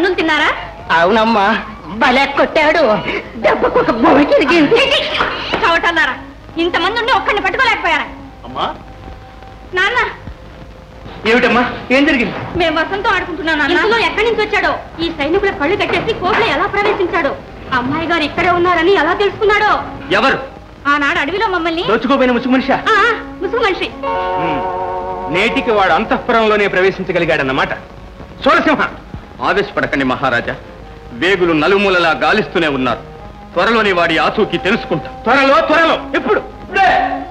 తన్నులు తిన్నారా అవునమ్మా భలే కొట్టాడు దెబ్బకు ఒక భూమి తిరిగింది చవటన్నారా ఇంతమంది ఉండి ఒక్కడిని పట్టుకోలేకపోయారా అమ్మా నాన్న ఏమిటమ్మా ఏం జరిగింది మేము వసంతో ఆడుకుంటున్నాను ఇందులో ఎక్కడి నుంచి వచ్చాడో ఈ సైనికుల కళ్ళు కట్టేసి కోట్లో ఎలా ప్రవేశించాడో అమ్మాయి గారు ఇక్కడే ఉన్నారని ఎలా తెలుసుకున్నాడో ఎవరు ఆనాడు అడవిలో మమ్మల్ని దోచుకోపోయిన ముసుగు మనిషా ఆ, ముసుగు మనిషి ఉమ్. నేటికి వాడు అంతఃపురంలోనే ప్రవేశించగలిగాడన్నమాట సూరసింహ ఆవేశపడకండి మహారాజా వేగులు నలుమూలలా గాలిస్తూనే ఉన్నారు త్వరలోని వాడి ఆచూకీ తెలుసుకుంటా త్వరలో త్వరలో ఇప్పుడు ఇప్పుడే.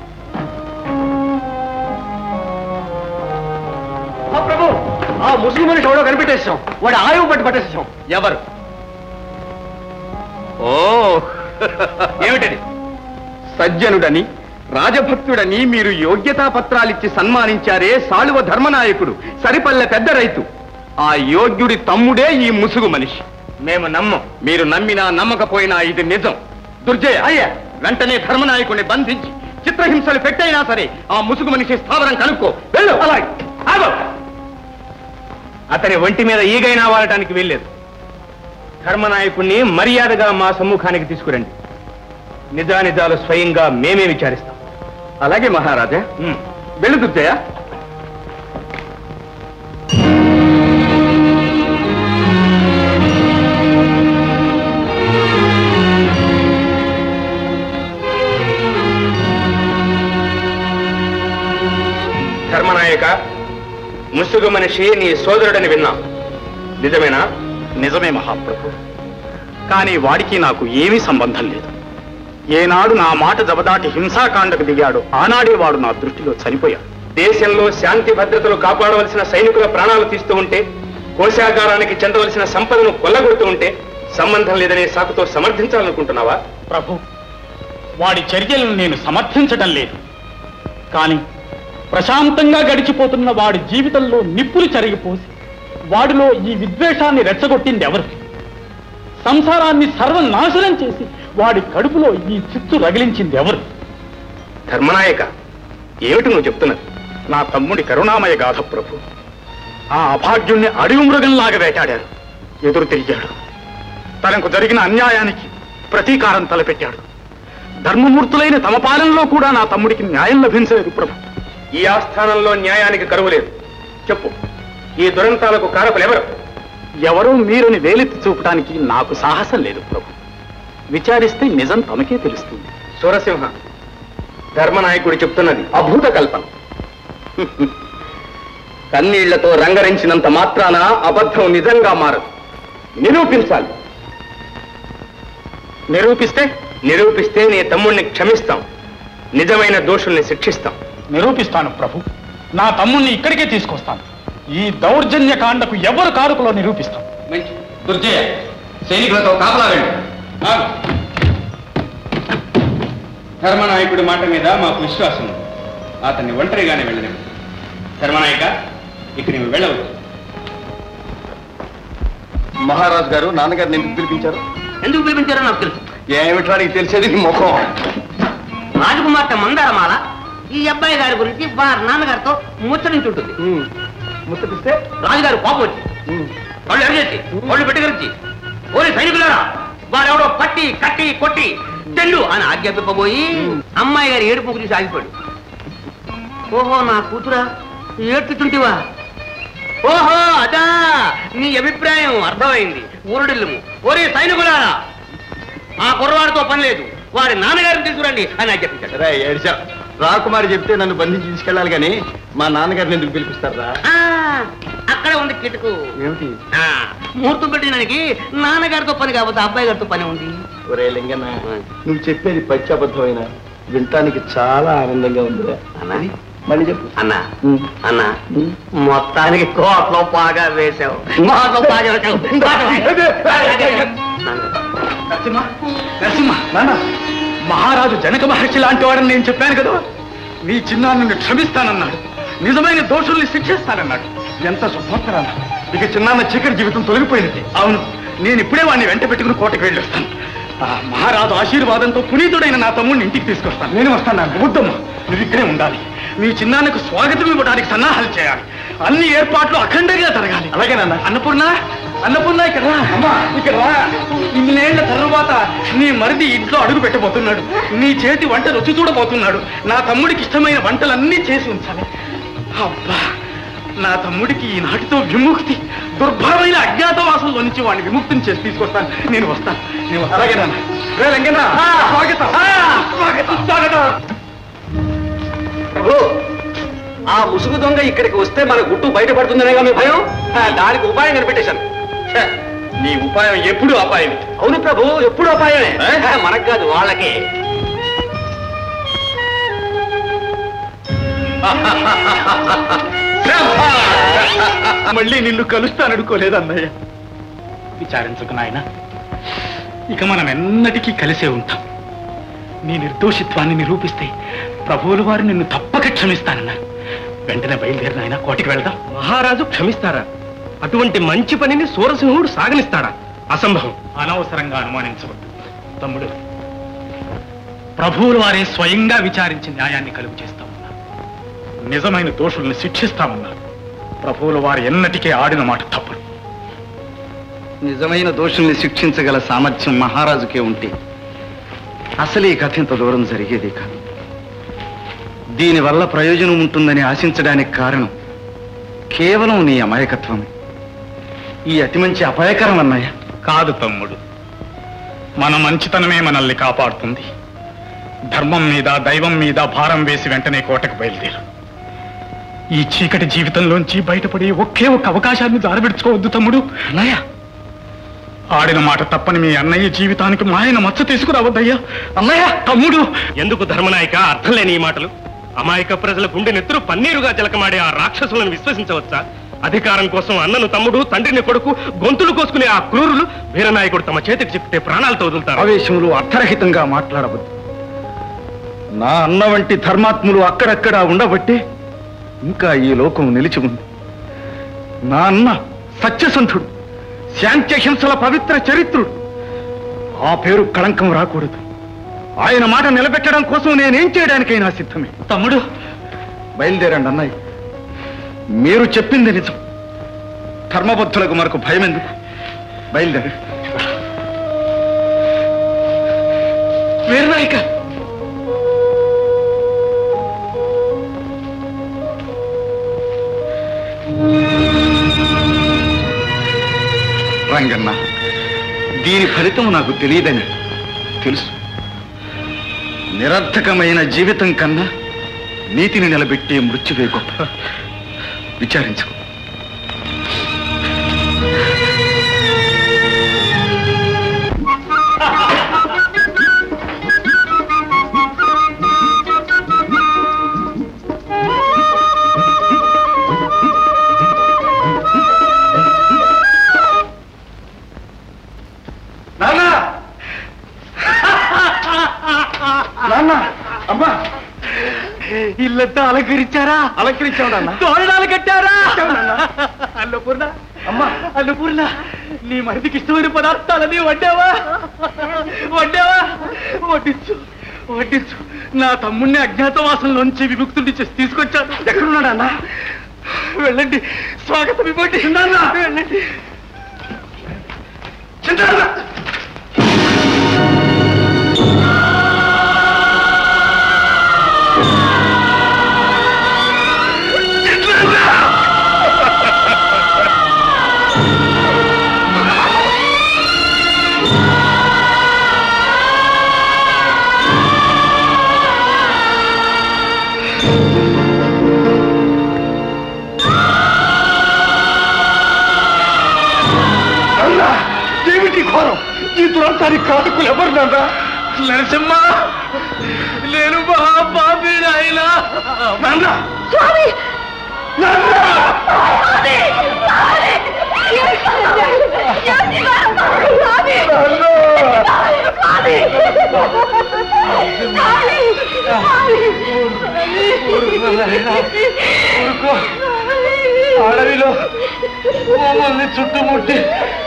ఆ ప్రభు ఆ ముస్లిం మనిషి ఎవడో కనిపెట్టేసాం వాడు ఆయువు పట్టి పట్టేసాం ఎవరు ఓ ఏమిటది సజ్జనుడని రాజభక్తుడని మీరు యోగ్యతా పత్రాలిచ్చి సన్మానించారే సాళువ ధర్మనాయకుడు సరిపల్లె పెద్ద రైతు ఆ యోగ్యుడి తమ్ముడే ఈ ముసుగు మనిషి మేము నమ్మం మీరు నమ్మినా నమ్మకపోయినా ఇది నిజం దుర్జయ అయ్యా వెంటనే ధర్మనాయకుడిని బంధించి చిత్రహింసలు పెట్టైనా సరే ఆ ముసుగు మనిషి స్థావరం కనుక్కో వెళ్ళు అలాగే ఆగు. అతని ఒంటి మీద ఈగైనా వాడటానికి వెళ్ళలేదు ధర్మనాయకుణ్ణి మర్యాదగా మా సమ్ముఖానికి తీసుకురండి నిజానిజాలు స్వయంగా మేమే విచారిస్తాం అలాగే మహారాజా వెళ్ళు దుర్జయ ధర్మనాయక ముసుగు మనిషి నీ సోదరుడని విన్నాం నిజమేనా నిజమే మహాప్రభు కానీ వాడికి నాకు ఏమీ సంబంధం లేదు ఏనాడు నా మాట జబదాటి హింసాకాండకు దిగాడు ఆనాడే వాడు నా దృష్టిలో చనిపోయాడు దేశంలో శాంతి భద్రతలు కాపాడవలసిన సైనికుల ప్రాణాలు తీస్తూ ఉంటే కోశాగారానికి చెందవలసిన సంపదను కొల్లగొడుతూ ఉంటే సంబంధం లేదనే సాకుతో సమర్థించాలనుకుంటున్నావా ప్రభు వాడి చర్యలను నేను సమర్థించటం లేదు కానీ ప్రశాంతంగా గడిచిపోతున్న వాడి జీవితంలో నిప్పులు చెరిగిపోసి వాడిలో ఈ విద్వేషాన్ని రెచ్చగొట్టింది ఎవరు సంసారాన్ని సర్వనాశనం చేసి వాడి కడుపులో ఈ చిత్తు రగిలించింది ఎవరు ధర్మనాయక ఏమిటి నువ్వు చెప్తున్నది నా తమ్ముడి కరుణామయ గాథ ప్రభు ఆ అభాగ్యుణ్ణి అడవి మృగంలాగా వేటాడాడు ఎదురు తిరిగాడు తనకు జరిగిన అన్యాయానికి ప్రతీకారం తలపెట్టాడు ధర్మమూర్తులైన తమ పాలనలో కూడా నా తమ్ముడికి న్యాయం లభించలేదు ప్రభు ఈ ఆస్థానంలో న్యాయానికి కరువు లేదు చెప్పు ఈ దురంతాలకు కారకులు ఎవరు ఎవరో మీరుని వేలెత్తి చూపడానికి నాకు సాహసం లేదు ప్రభు విచారిస్తే నిజం తమకే తెలుస్తుంది సూరసింహ ధర్మనాయకుడు చెప్తున్నది అభూత కల్పన కన్నీళ్లతో రంగరించినంత మాత్రాన అబద్ధం నిజంగా మారదు నిరూపించాలి నిరూపిస్తే నిరూపిస్తే నీ తమ్ముణ్ణి క్షమిస్తాం నిజమైన దోషుల్ని శిక్షిస్తాం నిరూపిస్తాను ప్రభు నా తమ్ముణ్ణి ఇక్కడికే తీసుకొస్తాను ఈ దౌర్జన్య కాండకు ఎవరు కారుకులో నిరూపిస్తాం మంచి దుర్జయ సైనికులతో కాపలా వెళ్ళు ధర్మనాయకుడి మాట మీద మాకు విశ్వాసం ఉంది అతన్ని ఒంటరిగానే వెళ్ళనివ్వు ధర్మనాయక ఇక నీవు వెళ్ళవచ్చు మహారాజు గారు నాన్నగారిని ఎందుకు పిలిపించారు ఎందుకు పిలిపించారో నాకు తెలుసు ఏమిటో నీకు తెలిసేది నీ ముఖం రాజకుమార్తె మందారమాల ఈ అబ్బాయి గారి గురించి వారి నాన్నగారితో ముచ్చరించుంటుంది ముచ్చటిస్తే రాజుగారు కోపం వచ్చి వాళ్ళు ఎరగేసి వాళ్ళు పెట్టుకరించి ఓరి సైనికులారా వారెవడో పట్టి కట్టి కొట్టి చెల్లు అని ఆజ్ఞాపింపబోయి అమ్మాయి గారి ఏడుపు గురించి ఆగిపోయాడు ఓహో నా కూతురా ఏడ్చుతుంటివా ఓహో అదా నీ అభిప్రాయం అర్థమైంది ఊరుడిల్లుము ఓరే సైనికులారా ఆ కుర్రవాడితో పని లేదు వారి నాన్నగారిని తీసుకురండి అని ఆజ్ఞాపించాడు రే ఏడిచా రాకుమారి చెప్తే నన్ను బంధించి తీసుకెళ్ళాలి కానీ మా నాన్నగారిని ఎందుకు పిలిపిస్తారా ఆ, అక్కడ ఉంది కిటుకు ఏమిటి ఆ, ముహూర్తం పెట్టినానికి నాన్నగారితో పని కాకపోతే అబ్బాయి గారితో పని ఉంది ఒరే లింగన్న నువ్వు చెప్పేది పచ్చి అబద్ధమైన వినటానికి చాలా ఆనందంగా ఉందిరా అన్నా మళ్ళీ చెప్పు అన్నా ఉమ్. అన్నా మొత్తానికి కోట్లో బాగా వేశావు కోట్లో బాగా వేశావు నరసింహ నరసింహ నాన్న మహారాజు జనక మహర్షి లాంటి వాడని నేను చెప్పాను కదా నీ చిన్నాన్నని క్షమిస్తానన్నాడు నిజమైన దోషుల్ని శిక్షిస్తానన్నాడు ఎంత శుభోత్తరాలు ఇక చిన్నాన్న చీకటి జీవితం తొలగిపోయినది అవును నేను ఇప్పుడే వాడిని వెంట పెట్టుకుని కోటకి వెళ్ళొస్తాను ఆ మహారాజు ఆశీర్వాదంతో పునీతుడైన నా తమ్ముడిని ఇంటికి తీసుకొస్తాను నేను వస్తాను నాన్న వద్దమ్మా నువ్వు ఇక్కడే ఉండాలి నీ చిన్నాన్నకు స్వాగతం ఇవ్వడానికి సన్నాహాలు చేయాలి అన్ని ఏర్పాట్లు అఖండంగా జరగాలి అలాగే నాన్న అన్నపూర్ణ అన్నపూర్ణ ఇక్కడ రా అమ్మా ఇక్కడ రా ఇన్నేళ్ల తర్వాత నీ మరిది ఇంట్లో అడుగు పెట్టబోతున్నాడు నీ చేతి వంట రుచి చూడబోతున్నాడు నా తమ్ముడికి ఇష్టమైన వంటలన్నీ చేసి ఉంచాలి అబ్బా నా తమ్ముడికి ఈనాటితో విముక్తి దుర్భరమైన అజ్ఞాతవాసంలో నుంచి వాడిని విముక్తిని చేసి తీసుకొస్తాను నేను వస్తాను నేను అలాగే నాన్న రే రంగన్న స్వాగతం స్వాగతం స్వాగతం ప్రభు ఆ ముసుగు దొంగ ఇక్కడికి వస్తే మన గుట్టు బయటపడుతుందనేగా మీ భయం ఆ, దానికి ఉపాయం కనిపెట్టేశాను ఛే, నీ ఉపాయం ఎప్పుడు అపాయం అవును ప్రభు ఎప్పుడు అపాయమే ఆ, మనకు కాదు వాళ్ళకే మళ్ళీ నిన్ను కలుస్తాననుకోలేదు అన్నయ్య విచారించకు నాయన ఇక మనం ఎన్నటికీ కలిసే ఉంటాం నీ నిర్దోషిత్వాన్ని నిరూపిస్తే ప్రభువుల వారు నిన్ను తప్పక క్షమిస్తానన్నారు వెంటనే బయలుదేరిన ఆయన కోటికి వెళ్దాం మహారాజు క్షమిస్తారా అటువంటి మంచి పనిని సూరసింహుడు సాగనిస్తాడా అసంభవం అనవసరంగా అనుమానించవద్దు తమ్ముడు ప్రభువుల వారే స్వయంగా విచారించి న్యాయాన్ని కలుగు చేస్తామన్నారు నిజమైన దోషుల్ని శిక్షిస్తామన్నారు ప్రభువుల వారు ఎన్నటికీ ఆడిన మాట తప్పదు నిజమైన దోషుల్ని శిక్షించగల సామర్థ్యం మహారాజుకే ఉంటే అసలు ఈ కథ ఇంత దూరం జరిగేది కాదు దీనివల్ల ప్రయోజనం ఉంటుందని ఆశించడానికి కారణం కేవలం నీ అమాయకత్వమే ఈ అతి మంచి అపాయకరం అన్నయ్య కాదు తమ్ముడు మన మంచితనమే మనల్ని కాపాడుతుంది ధర్మం మీద దైవం మీద భారం వేసి వెంటనే కోటకు బయలుదేరు ఈ చీకటి జీవితంలోంచి బయటపడి ఒకే ఒక్క అవకాశాన్ని జారబెడుచుకోవద్దు తమ్ముడు అన్నయ్య ఆడిన మాట తప్పని మీ అన్నయ్య జీవితానికి మాయన మచ్చ తీసుకురావద్దయ్యా అన్నయ్య తమ్ముడు ఎందుకు ధర్మనాయక అర్థం లేని ఈ మాటలు అమాయక ప్రజల గుండె నెత్తురు పన్నీరుగా జలకమాడే ఆ రాక్షసులను విశ్వసించవచ్చా అధికారం కోసం అన్నను తమ్ముడు తండ్రిని కొడుకు గొంతులు కోసుకునే ఆ క్రూరులు వీరనాయకుడు తమ చేతికి చిక్కితే ప్రాణాలతో వదులుతారు ఆవేశంలో అర్థరహితంగా మాట్లాడవద్దు నా అన్న వంటి ధర్మాత్ములు అక్కడక్కడ ఉండబట్టి ఇంకా ఈ లోకం నిలిచి ఉంది నా అన్న సత్యసంధుడు శాంత్యహింసల పవిత్ర చరిత్రుడు ఆ పేరు కళంకం రాకూడదు ఆయన మాట నిలబెట్టడం కోసం నేనేం చేయడానికైనా సిద్ధమే తమ్ముడు బయలుదేరండి అన్నయ్య మీరు చెప్పింది నిజం ధర్మబద్ధులకు మనకు భయం ఎందుకు బయలుదేరు వీరనాయక రంగన్న దీని ఫలితం నాకు తెలియదని తెలుసు నిరర్థకమైన జీవితం కన్నా నీతిని నిలబెట్టే మృత్యువే గొప్ప విచారించు నాన్న నాన్న అమ్మా ఇల్లంతా అలంకరించారా అలంకరించావు నాన్న తోరణాలు కట్టారా అన్నపూర్ణ అమ్మా అన్నపూర్ణ నీ మరిదికి ఇష్టమైన పదార్థాలని వడ్డావా వడ్డావా వడ్డించు వడ్డించు నా తమ్ముణ్ణి అజ్ఞాతవాసంలోంచి విముక్తుడి చేసి తీసుకొచ్చాను ఎక్కడున్నాడు అన్న వెళ్ళండి స్వాగతం ఇవ్వండి వెళ్ళండి ఏమిటి ఘోరం ఈ దురంతానికి కాటుకులు ఎవరు నాన్న నరసింహ నేను మహాపాపి నాయనా నాన్న స్వామి అడవిలో మమ్మల్ని చుట్టుముట్టి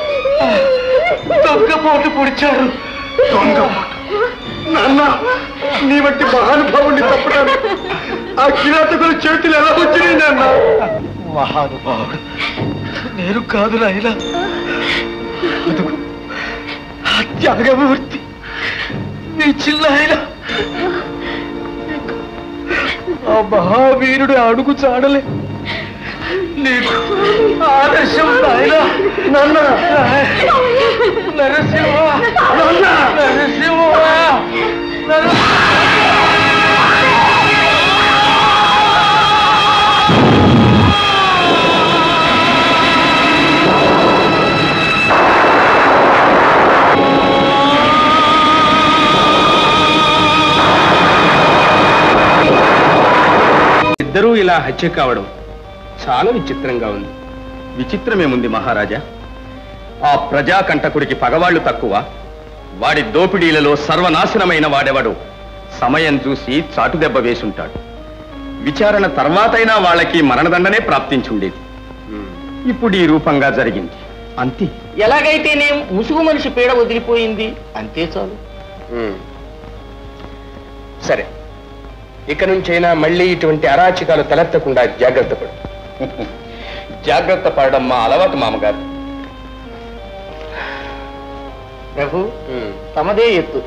దొంగపోటు పొడిచారు దొంగ నాన్న నీ వంటి మహానుభావుని తప్పడానికి ఆ కిరాతకుల చేతులు ఎలా వచ్చినాయి నాన్న మహానుభావుడు నేను కాదు నాయన త్యాగమూర్తి నీ చిన్నాయన ఆ మహావీరుడు అడుగు చాడలే నీకు ఆదర్శం నాయన నన్న నరసింహ నన్న నరసింహ నరసింహ ఇద్దరూ ఇలా హత్య కావడం చాలా విచిత్రంగా ఉంది విచిత్రమేముంది మహారాజా ఆ ప్రజాకంటకుడికి పగవాళ్లు తక్కువ వాడి దోపిడీలలో సర్వనాశనమైన వాడెవడు సమయం చూసి చాటుదెబ్బ వేసుంటాడు విచారణ తర్వాతైనా వాళ్ళకి మరణదండనే ప్రాప్తించుండేది ఇప్పుడు ఈ రూపంగా జరిగింది అంతే ఎలాగైతేనే ముసుగు మనిషి పీడ వదిలిపోయింది అంతే చాలు సరే ఇక నుంచైనా మళ్ళీ ఇటువంటి అరాచకాలు తలెత్తకుండా జాగ్రత్త పడు జాగ్రత్త పడడం మా అలవాటు మామగారు ప్రభు తమదే ఎత్తు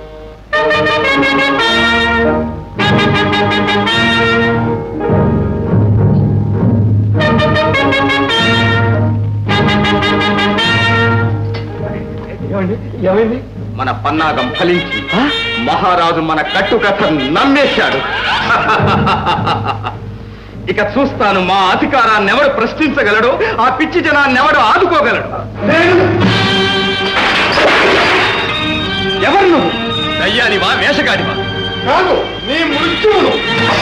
మన పన్నాగం ఫలించి మహారాజు మన కట్టుకథ నమ్మేశాడు ఇక చూస్తాను మా అధికారాన్ని ఎవడు ప్రశ్నించగలడు ఆ పిచ్చి జనాన్ని ఎవడు ఆదుకోగలడు ఎవరు నువ్వు దయ్యానివా వేషగాడివా కాదు నీ మృత్యువును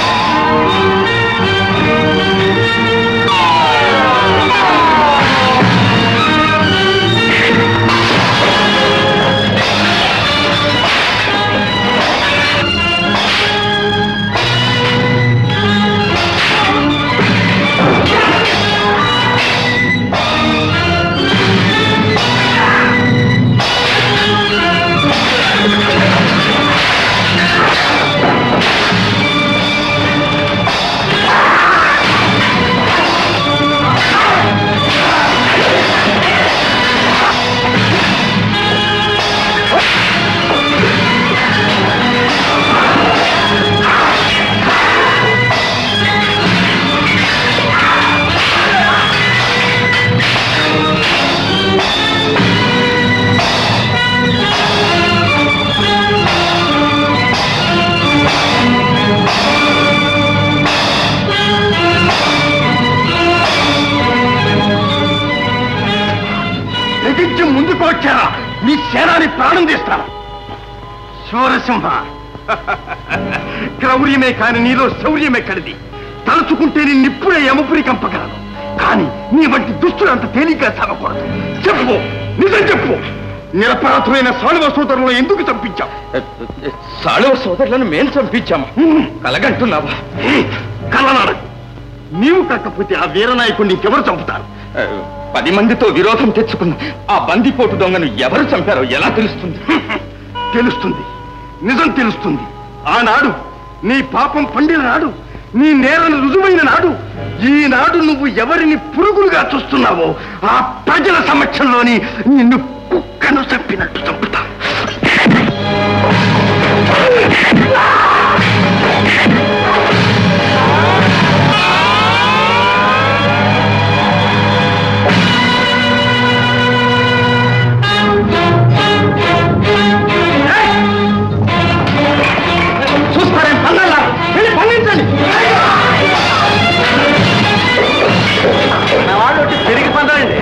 తెగించి ముందుకు వచ్చారా మీ సేనాని ప్రాణం తీస్తాను శూరసింహ క్రౌర్యమే కాని నీలో శౌర్యమే కడిది తలుచుకుంటే నీ నిప్పుడే యమపురి కంపగలను కానీ నీ వంటి దుస్తులు అంత తేలిగ్గా సాగకూడదు చెప్పు నిజం చెప్పు నిరపరాధమైన సాళువ సోదరులను ఎందుకు చంపించావు సాళువ సోదరులను మేము చంపించాము కలగంటున్నావా కలనాడు నీవు కాకపోతే ఆ వీరనాయకుడిని ఇంకెవరు చంపుతారు పది మందితో విరోధం తెచ్చుకున్న ఆ బందిపోటు దొంగను ఎవరు చంపారో ఎలా తెలుస్తుంది తెలుస్తుంది నిజం తెలుస్తుంది ఆనాడు నీ పాపం పండిన నాడు నీ నేరం రుజువైన నాడు ఈనాడు నువ్వు ఎవరిని పురుగులుగా చూస్తున్నావో ఆ ప్రజల సమక్షంలోని నిన్ను కుక్కను చంపినట్టు చంపుతా చూస్తారేం పన్నల్లా వెళ్ళి పండించండి నా వాళ్ళు వచ్చి తిరిగి పందండి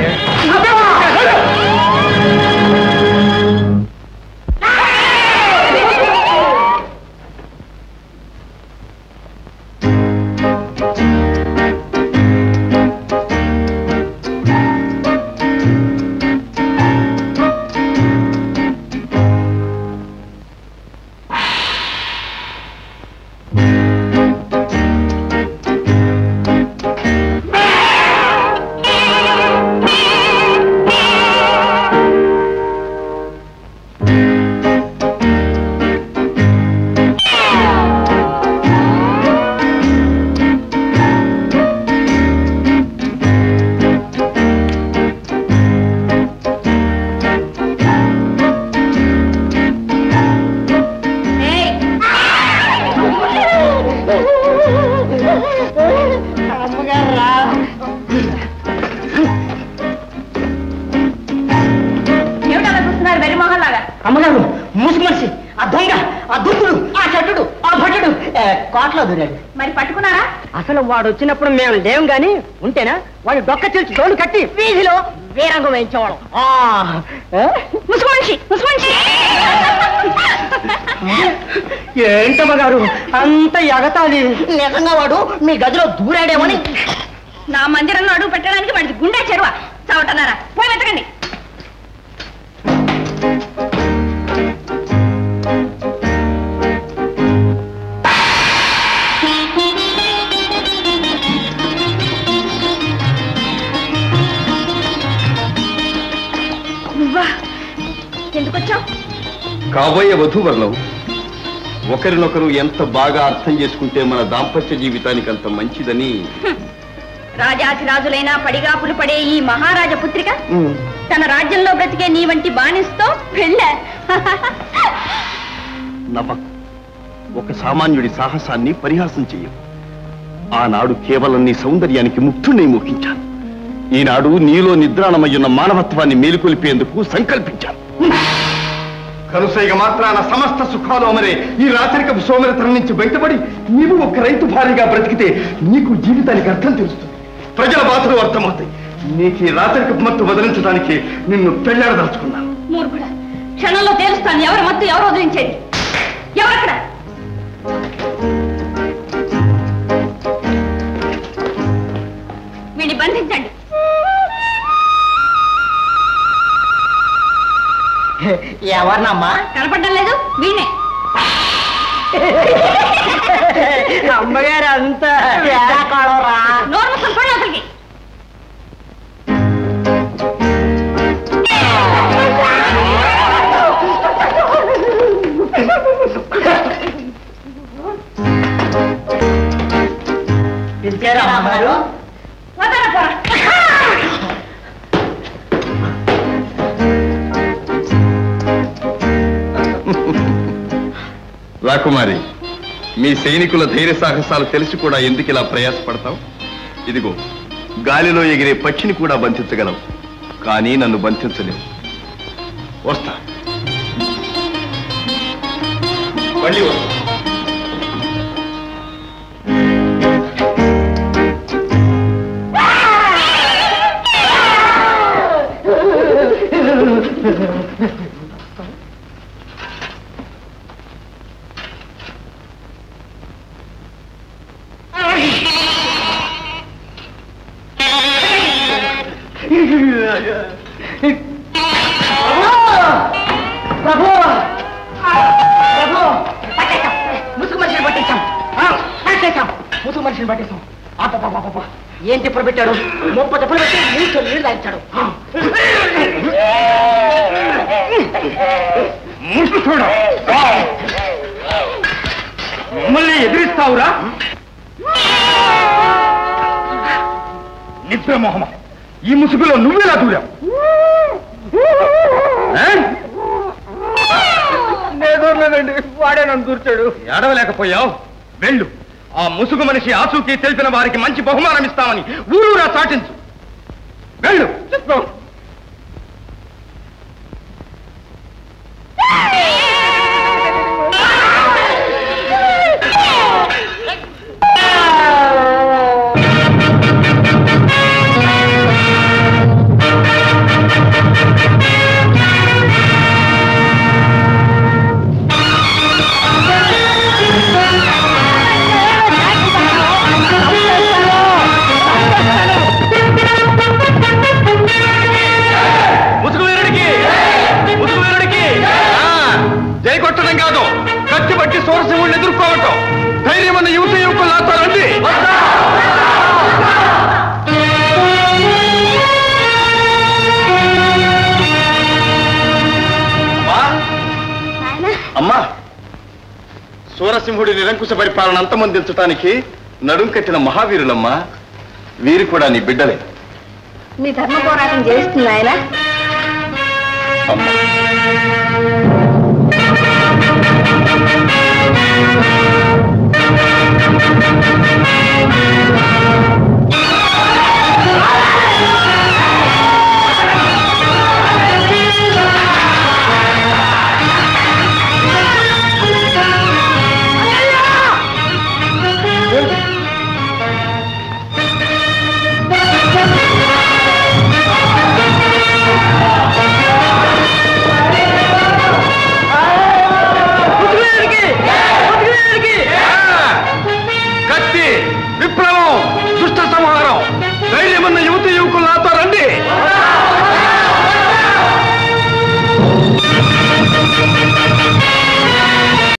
దారిలో దూరాడు మరి పట్టుకున్నారా అసలు వాడు వచ్చినప్పుడు మేము లేం గాని ఉంటేనా వాడు డొక్క చిల్చి తోలు కట్టి వీధిలో వీరంగం వేయించేవాళ్ళం ఆ, ఏ? ముసుగు మనిషి ముసుగు మనిషి ఏంటమ్మ గారు అంత ఎగతాది నిజంగా వాడు మీ గదిలో దూరాడేమని నా మందిరంలో అడుగు పెట్టడానికి వాడికి గుండె చెరువ చావటన్నారా పోయి వెతకండి నువ్వా ఎందుకు వచ్చావు కాబోయే వధూవరులం ఒకరినొకరు ఎంత బాగా అర్థం చేసుకుంటే మన దాంపత్య జీవితానికి అంత మంచిదని రాజాధిరాజులైనా పడిగాపులు పడే ఈ మహారాజ పుత్రిక తన రాజ్యంలో బ్రతికే నీ వంటి బానిస్తో పెళ్ళా నవ్వకు ఒక సామాన్యుడి సాహసాన్ని పరిహాసం చెయ్యం ఆనాడు కేవలం నీ సౌందర్యానికి ముక్తుణ్ణి మోహించాను ఈనాడు నీలో నిద్రాణమయ్యున్న మానవత్వాన్ని మేలుకొల్పేందుకు సంకల్పించాను కనుసైగ మాత్రాన సమస్త సుఖాలు అమరే ఈ రాచరిక సోమరితనం నుంచి బయటపడి నీవు ఒక రైతు భారీగా బ్రతికితే నీకు జీవితానికి అర్థం తెలుస్తుంది ప్రజల బాధలు అర్థమవుతాయి నీకు ఈ రాచరిక మత్తు వదిలించడానికి నిన్ను పెళ్ళాడదలుచుకున్నాను మూర్ఖుడా క్షణంలో తేలుస్తాను ఎవరు మత్తు ఎవరు వదిలించేది ఎవరక్కడ వీడిని బంధించండి ఎవరినమ్మా కనపడడం లేదు వీణే అమ్మగారు అంతా వేళాకోళంరా. నోరు మూసుకొని పోండి అసలుకి పిలిచారా అమ్మగారు వదరా పోరా రాకుమారి మీ సైనికుల ధైర్య సాహసాలు తెలిసి కూడా ఎందుకు ఇలా ప్రయాసపడతావు ఇదిగో గాలిలో ఎగిరే పక్షిని కూడా బంధించగలవు కానీ నన్ను బంధించలేవు వస్తా మళ్ళీ వస్తా ప్రభు ప్రభు పట్టేశాం ముసుగు మనిషిని పట్టేశాం ఆ, పట్టేశాం ముసుగు మనిషిని పట్టేశాం అబ్బబ్బబ్బబ్బబ్బ. ఏం తిప్పులు పెట్టాడు ముప్ప తిప్పులు పెట్టి నీళ్ళు నీళ్ళు తాగించాడు మమ్మల్ని ఎదిరిస్తావురా నిద్రమోహమ ఈ ముసుగులో నువ్వెలా దూరావు లేదండి వాడే నన్ను దూర్చాడు ఏడవలేకపోయావు వెళ్ళు ఆ ముసుగు మనిషి ఆచూకీ తెలిపిన వారికి మంచి బహుమానం ఇస్తామని ఊరూరా చాటించు వెళ్ళు ముసుగు వీరుడికి ముసుగు వీరుడికి జై కొట్టడం కాదు కత్తి పట్టి సోరసింహుడిని ఎదుర్కోవటం ధైర్యం ఉన్న యువత యువకులు నాతో రండి అమ్మా సూరసింహుడి నిరంకుశ పరిపాలన అంతమొందించడానికి నడుం కట్టిన మహావీరులమ్మా వీరు కూడా నీ బిడ్డలే నీ ధర్మ పోరాటం చేస్తుంది ఆయన అమ్మా ఆ ఏమిటి